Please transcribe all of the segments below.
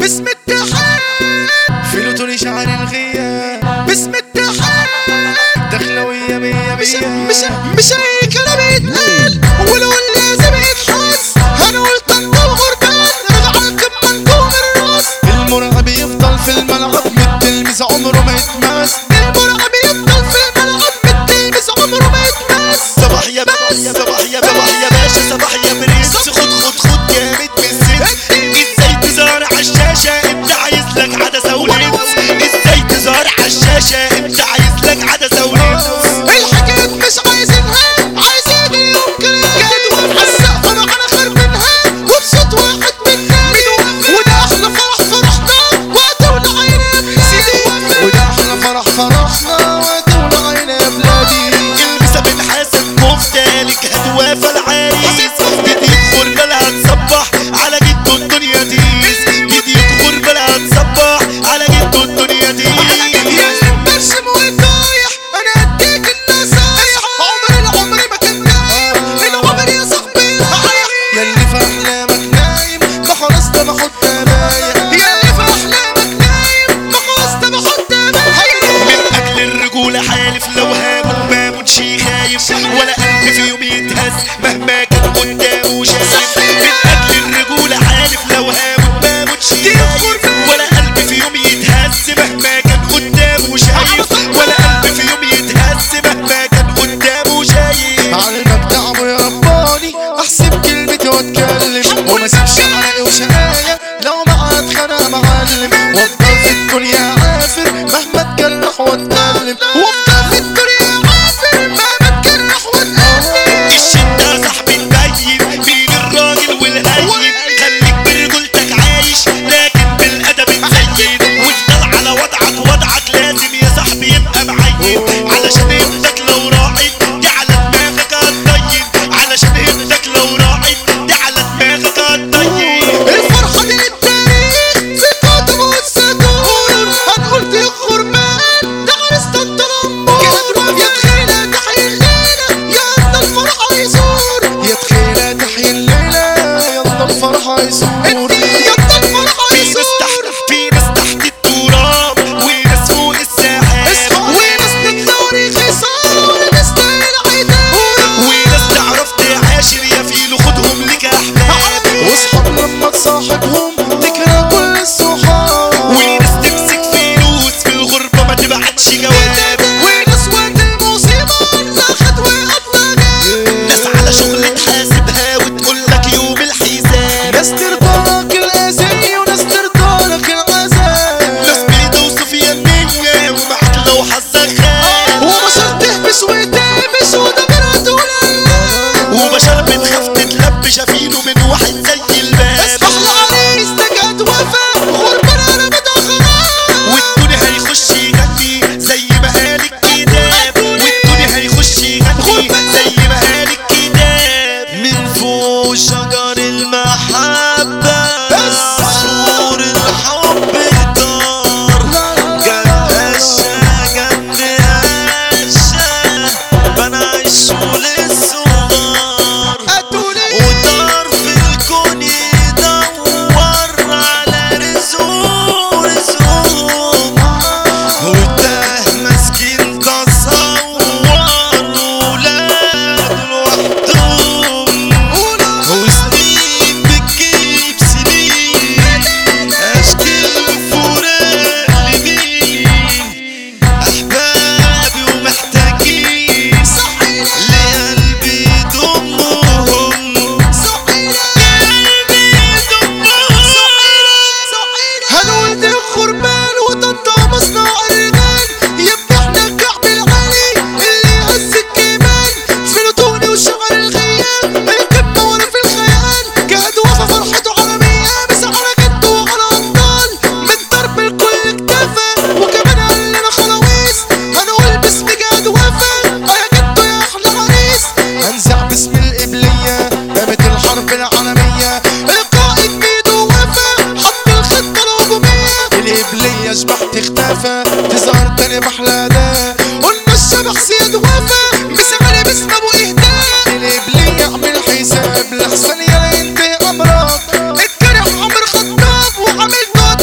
باسم التحال فلوتوني شعر الغياب باسم التحال دخلوية مية مش مية مش مش اي كلام يتقال ولو لازم يتحس انا قلت انت الغربان رجعلكم منكم الراس المرعب يفضل في الملعب متلمس عمره ما يتمس المرعب يفضل في الملعب بالتلمس عمره ما يتمس صباح يا باشا صباح يا صباح يا باشا صباح يا برنس خد خد خد جامد بالسن ازاي تظهر عالشاشة انت عايز لك عدسة ولبس ازاي تظهر عالشاشة انت عايز لك عدسة ولبس الحاجات مش عايزينها عايزين اليوم كلام حسق انا على خير منها وبصوت واحد منا وده احلى فرح فرحنا وقت والعين سيدي وده احلى فرح فرحنا ودول عينا يا بلادي البسها بتحاسب مفتالك هتوافى العريس جديد غربة لا هتصبح على جده الدنيا ديس جديد غربة لا هتصبح على جده الدنيا ديس يا برسم وضايح انا اديك النصايح عمر العمر ما كان دايم العمر يا صاحبي رايح ياللي في احلامك نايم ما خلاص ده باخد تبايع يا اللي في احلامك نايم ما خلاص ده بحط بايع من اجل الرجولة حالف لو هامه ما موتش خايف ولا قلب في يوم يتهز مهما كان قدامه شايف من اجل الرجولة حالف لو هامه ما موتش خايف ولا قلب في يوم يتهز مهما كان قدامه شايف ولا قلب في يوم يتهز مهما كان قدامه شايف على المجدع يا رباني احسب كلمتي واتكلم وما سيبش حرقي وشقايا لو ما اتخانق معلم وافضل في الدنيا عافر مهما اتجرح واتكلم وافضل في الدنيا عافر مهما تجرح وتقلب الشدة يا صاحبي تبين بين الراجل والهين خليك برجولتك عايش لكن بالادب تزين وافضل على وضعك وضعك لازم يا صاحبي يبقى معين علشان ابنك لو راحت دي على دماغك هتطين علشان ابنك لو راحت دي على دماغك هتطين الفرحة دي للتاريخ في قدم والسطور هنقول دي غربان ده عرس التنمر يا تخيلة تحيي الليلة يا أن الفرح هيزور يا تخيلة تحيي الليلة يلا الفرحة يسور يا أن الفرح في ناس تحت هيزور في ناس تحت التراب وناس فوق السحاب وناس بتدوري خصام وناس تايل عيدان وناس تعرف تعاشر يا فيلو خدهم لك احباب واصحاب لما تصاحبهم تكره كل الصحاب وناس تمسك فلوس في الغربة ما تبعتش جواب وناس وقت المصيبة ناخد وقفنا جاب ناس على شغل تحاسبها وتقول لك يوم الحساب ناس ترضاك الأذية وناس ترضاك العذاب ناس بيدوسوا في يمينيا ومعاك لو حظك خاب وبشر تهبس وتهبس وده مرات ولاد وبشر بتخاف تتلب شافينه من واحد زي الباب احلى عريس ده جد وفا غربنا انا متاخرات والدنيا هيخش يغني زي ما قال الكتاب والدنيا هيخش يغني زي ما قال الكتاب من فوق شجر المحبة سور الحب دار جنب هشة جنب هشة بنعيش للصغار اتوني ودار في الكون يدور على رزق رزق وده مسكين تصور ولاد لوحدهم وسنين بتجيب سنين اشكال فراق لمين احبابي ومحتاجين لقلبي يضمهم هنقول دي الخربان وطنطا مصنع الرجال يبقى احنا الكعب العالي اللي يهز الكيمان فلوتوني وشعر الغياب القمة وانا في الخيال جهد وفا فرحته عالمية بس على جد وعلى ابطال من ضرب الكل اكتفى وكمان قال لنا خلاويص هنقول باسم جهد وفا يا جدو يا احلى عريس هنزع باسم القبلية قامت الحرب العالمية القائد ميدو وفا حط الخطة الهجومية القبلية شبحت اختفى تظهر تاني بحلى ده قلنا الشبح سيد وفا مسامري باسم ابو اهداء القبلية اعمل حساب لحسن يا انت امراض الجرح عمر خطاب وعامل نوت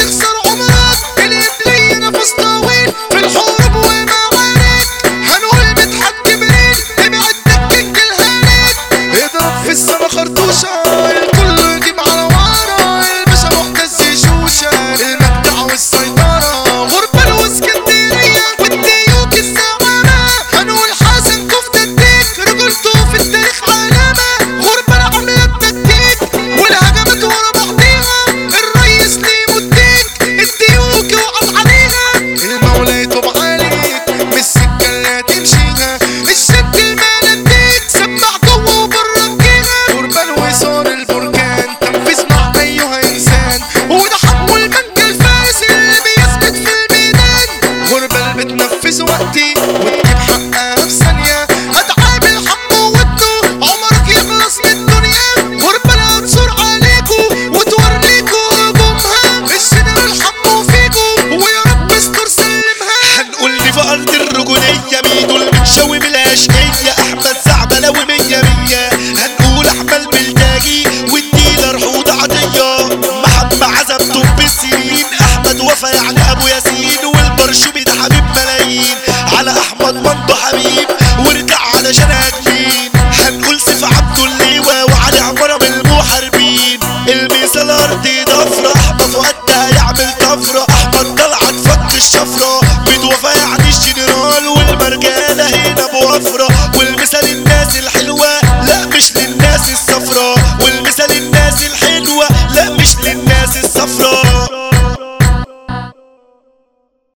طفرة